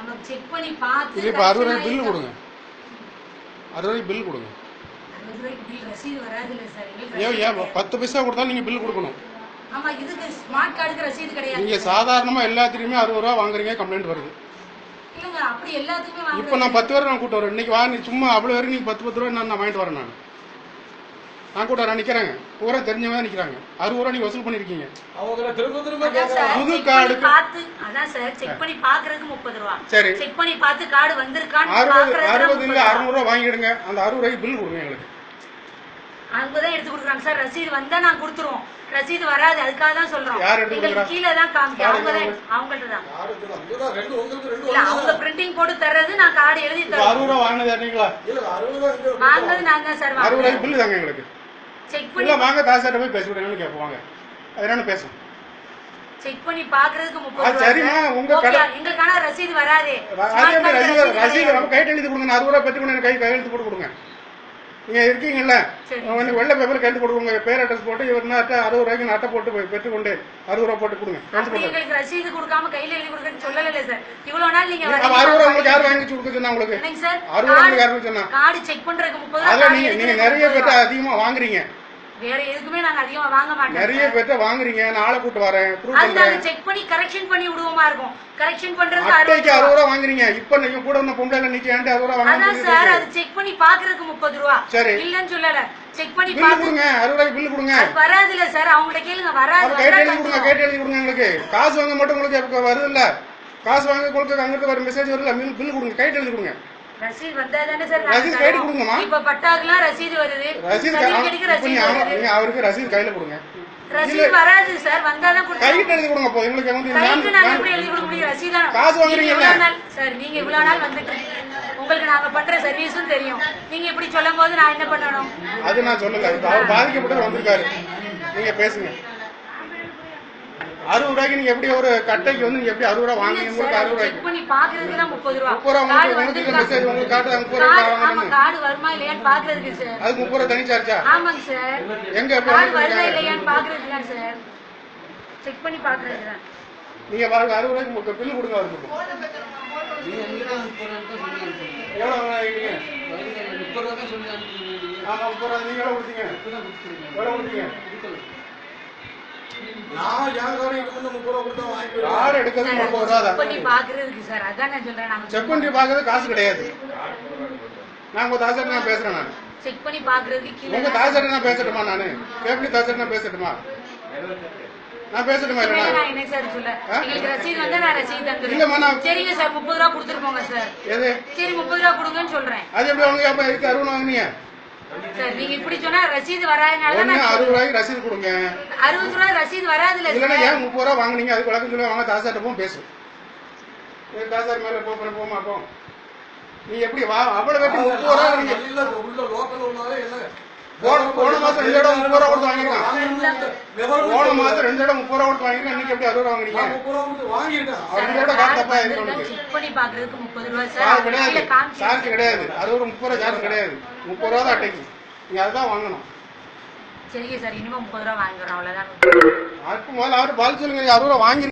நம்ம செக் பண்ணி பார்த்து இது இப்போ அறுபது ரூபாய் correction பில்லு ஆயிருக்கா? கொடுங்க அறுபது ரூபாய்க்கு பில் கொடுங்க அறுபது ரூபாய்க்கு bill ரசீது வராதுல்ல சார் எங்களுக்கு ஏன் ரசீது ஏன் கிடையாது. பத்து பைசா கொடுத்தாலும் நீங்கள் பில் கொடுக்கணும் ஆமா இதுக்கு ஸ்மார்ட் கார்டுக்கு ரசீது கிடையாது நீங்கள் சாதாரணமாக எல்லாத்துலேயுமே அறுபது ரூபா வாங்குறீங்க கம்ப்ளைண்ட் வருது இல்லைங்க அப்படி எல்லாத்துக்குமே இப்போ வாங்குறது நான் பத்து பேர் நான் கூட்டு வரேன் இன்னைக்கு வா நீ சும்மா அவ்வளோ வரைக்கும் நீங்கள் பத்து பத்து ரூபா நான் நான் வாங்கிட்டு வரேன் நான் நான் கூட வரேன் நிற்கிறேங்க பூரா தெரிஞ்சவங்க தான் நிற்கிறாங்க அறுபது ரூபா நீங்கள் வசூல் பண்ணியிருக்கீங்க அவங்க திரும்ப திரும்ப அதான் சார் புது செக் பண்ணி கார்டுக்கு- பார்த்து அதான் சார் செக் பண்ணி பாக்குறதுக்கு முப்பது ரூபா சரி செக் பண்ணி பார்த்து கார்டு வந்திருக்கான்னு அறுபது பாக்குறதுக்கு அறுபது முப்பது இல்லை ரூபா. அறுநூறுவா வாங்கிடுங்க அந்த அறுபது ரூபாய்க்கு பில் கொடுங்க எங்களுக்கு அங்கதான் எடுத்து கொடுக்குறாங்க சார் ரசீது வந்தா நான் கொடுத்துருவோம் ரசீது வராது அதுக்காக தான் சொல்றோம் யார் எடுத்து எங்களுக்கு கொடுக்குறா? கீழே தான் காமிக்க யார் அவங்க தான் எடுத்து அவங்கள்ட்ட தான் யாருக்கு தான்? இதுதான் ரெண்டு உங்களுக்கு ரெண்டு இல்ல ஒண்ணு அவங்க தான். பிரிண்டிங் போட்டு தர்றது நான் கார்டு எழுதி இப்போ தருவோம் அறுபது ரூபா வாங்கினது யாருங்களா இல்ல, அறுபது ரூபா இங்க இருக்கு. வாங்கினது நான் தான் சார் அறுபது வாங்குறேன் ரூபாய்க்கு பில்லு தாங்க எங்களுக்கு செக் பண்ணி இல்லை வாங்க தாசாட்ட போய் பேச விடுங்கன்னு கேட்போம் வாங்க அது என்னன்னு பேசும் செக் பண்ணி பாக்குறதுக்கு முப்பது அது ரூபா சரிம்மா, சார். உங்க ஓகே, கடை- எங்களுக்கு ஆனா ரசீது வராது அதே Smart மாதிரி card ரசீது ரசீது ரசீது கிடையாது. நம்ம கைட்டு எழுதி கொடுங்க நான் அறுபது ரூபா பெற்று கொண்டு எனக்கு கை கையெழுத்து போட்டு கொடுங்க நீங்க இருக்கீங்கல்ல சரி. உங்களுக்கு வெள்ளை பேப்பர் கையெழுத்து போட்டு கொடுங்க பேர் அட்ரஸ் போட்டு இவர் அட்டை அறுபது ரூபாய்க்கு நான் அட்டை போட்டு போய் பெற்றுக்கொண்டு அறுபது ரூபா போட்டு கொடுங்க கையெழுத்து அப்படி போட்டு எங்களுக்கு ரசீது கொடுக்காம கையில எழுதி கொடுக்கன்னு சொல்லல சார் இவ்வளவு நாள் நீங்க அப்ப வரீங்க. அறுபது ரூபா உங்களுக்கு யார் வாங்கி கொடுக்க சொன்னா உங்களுக்கு என்னங்க சார் அறுபது ரூபா உங்களுக்கு யார் சொன்னா கார்டு செக் பண்றதுக்கு முப்பது அதுல ரூபா நீங்க கார்டு நீங்க எழுதுறதுக்கு நிறைய முப்பது பேர்ட்ட ரூபா. அதிகமா வாங்குறீங்க வேற எதுக்குமே நாங்க அதிகமா வாங்க மாட்டோம் நிறைய சார். பேர்ட்ட வாங்குறீங்க நான் ஆளை கூட்டு வரேன் ப்ரூவ் அது நாங்க பண்றேன் செக் பண்ணி கரெக்ஷன் பண்ணி விடுவோமா இருக்கும் கரெக்ஷன் பண்றதுக்கு அட்டைக்கு அறுபது அறுபது ரூபா ரூபா வாங்குறீங்க இப்ப நீங்க கூட இந்த பொம்பளை நிக்க அறுபது ரூபா அதான் வாங்க சார் அது செக் பண்ணி பாக்குறதுக்கு முப்பது ரூபா சரி. இல்லன்னு சொல்லல செக் பண்ணி பில்லு பாத்து கொடுங்க அறுபது ரூபாய்க்கு பில்லு கொடுங்க அது வராதுல சார் அவங்கள்ட்ட கேளுங்க வராது அப்ப கேட்டு வந்தா எழுதி கொடுங்க கஷ்டம். கேட்டு எழுதி கொடுங்க எங்களுக்கு காசு வாங்க மட்டும் உங்களுக்கு எப்ப வருது இல்ல காசு வாங்க உங்களுக்கு அங்கிட்டு ஒரு மெசேஜ் வருது பில் பில் கொடுங்க கைட்டு எழுதி கொடுங்க ரசீது வந்தா தானே சார் நாங்க ரசீது கைட்டு தருவோம். கொடுங்கம்மா. இப்ப பட்டாக்குலாம் ரசீது வருது ரசீது கை- சர்டிபிகேட்டுக்கு இப்ப ரசீது நீ அவ- வருது நீங்க அவருக்கு ரசீது கையில கொடுங்க ரசீது வராது சார் வந்தாதான் கொடுத்து கைட்டு எழுதி கொடுங்க அப்போ எங்களுக்கு வந்து கைக்கு நான்- நாங்க நான்- எப்படி எழுதி கொடுக்க முடியும் ரசீதா காசு வாங்குறீங்கல்ல? நீங்க இவ்வளவு நாள் சார் நீங்க இவ்வளவு நாள் வந்துட்டு இருக்கீங்க. உங்களுக்கு நாங்க பண்ற சர்வீஸும் தெரியும் நீங்க இப்படி சொல்லும் போது நான் என்ன பண்ணணும் அது நான் சொல்லல இப்ப அவர் பாதிக்கப்பட்டு வந்திருக்காரு நீங்க பேசுங்க அறுபது ரூபாய்க்கு நீங்க எப்படி ஒரு கட்டைக்கு வந்து நீங்க எப்படி அறுபது ரூபா வாங்குறீங்க உங்களுக்கு அறுபது ரூபாய்க்கு செக் பண்ணி பாக்குறதுக்கு தான் முப்பது ரூபா முப்பது ரூபா கார்டு உங்களுக்கு உங்களுக்கு வந்திருக்கா? மெசேஜ் உங்களுக்கு காட்டுறாங்க முப்பது ரூபா கார்டு ஆமா வாங்கணும்னு கார்டு வருமா இல்லையான்னு பாக்குறதுக்கு சார் அதுக்கு முப்பது ரூபா தனி சார்ஜா ஆமாங்க சார் எங்க எப்ப கார்டு வந்து வருதா கொடுக்குறாங்க? இல்லையான்னு பாக்குறதுக்கு தான் சார் செக் பண்ணி பாக்குறதுக்கு தான் நீங்க பாருங்க அறுபது ரூபாய்க்கு உங்களுக்கு பில்லு கொடுங்க அவருக்கு நீங்க எங்கிட்ட முப்பது ரூபா தான் சொல்லி அனுப்புறீங்க. எவ்வளவு வாங்கினீங்க முப்பது ரூபா தான் சொல்லி அனுப்புறீங்க. ஆமா முப்பது ரூபா நீங்க எவ்வளவு கொடுத்தீங்க இப்பதான் கொடுத்துருக்கீங்க. எவ்வளவு கொடுத்தீங்க நான் என் கார்டு எனக்கு வந்து முப்பது ரூபா கொடுத்தா வாங்கிக்கிறேன். கார்டு எடுக்கிறது முப்பது ரூபா செக் தான் பண்ணி பாக்குறதுக்கு சார் அதான் நான் சொல்றேன் நாங்க செக் பண்ணி பார்க்கறது காசு கிடையாது நான் உங்க தாசர் நான் பேசுறேன் நான் செக் பண்ணி பாக்குறதுக்கு கீழே உங்க தாசர் நான் பேசட்டுமா நானு எப்படி தாசர் நான் பேசட்டுமா நான் பேசட்டுமா வேற இல்லைன்னா நான் என்ன சார் சொல்ல எங்களுக்கு ரசீது வந்தா நான் ரசீது இல்லம்மா, நான்- தந்துடுறேன் சரிங்க சார் முப்பது ரூபா கொடுத்துட்டு போங்க சார் எது சரி முப்பது ரூபா கொடுங்கன்னு சொல்றேன் அது எப்படி வாங்க அப்ப இருக்கு அறுபது வாங்குனீங்க சார் நீங்க இப்படி சொன்னா ரசீது வராதனால ஒண்ணு நான் அறுபது ரூபாய்க்கு ரசீது கொடுங்க அறுபது ரூபா ரசீது வராதுல்ல இல்லைன்னா சார் ஏன் முப்பது ரூபா வாங்குனீங்க அதுக்கு விளக்கம் சொல்லி வாங்க தாசாட்ட போகும் பேசும் இது தாசார் மேல போக போக மாட்டோம் நீ எப்படி வா அவ்வளவு வெட்டி முப்பது ரூபா நீங்க இல்ல, உள்ள லோக்கல் உள்ளாலே என்ன? போன போன மாசம் ரெண்டு இடம் முப்பது ரூபா கொடுத்து வாங்கிருக்கான் வாங்கிருந்தா விவரம் போன மாசம் ரெண்டு இடம் முப்பது ரூபா கொடுத்து வாங்கிருக்கேன் இன்னைக்கு எப்படி அறுபது ரூபா வாங்குறீங்க நான் முப்பது ரூபா கொடுத்து வாங்கிட்டேன். அவர் இதோட காசு தப்பா இருக்கு உனக்கு செக் பண்ணி பாக்குறதுக்கு முப்பது ரூபா சார் சார் கிடையாது கீழே காமிச்சு சார்ஜ் கிடையாது அது ஒரு முப்பது ரூபா சார்ஜ் கிடையாது முப்பது ரூபா தான் அட்டைக்கு நீங்க அதுதான் வாங்கணும் சரிங்க சார் இனிமே முப்பது ரூபா வாங்குறோம் அவ்வளவுதான் அதுக்கு முதல்ல அவரு பதில் சொல்லுங்க நீங்க அறுபது ரூபா வாங்கி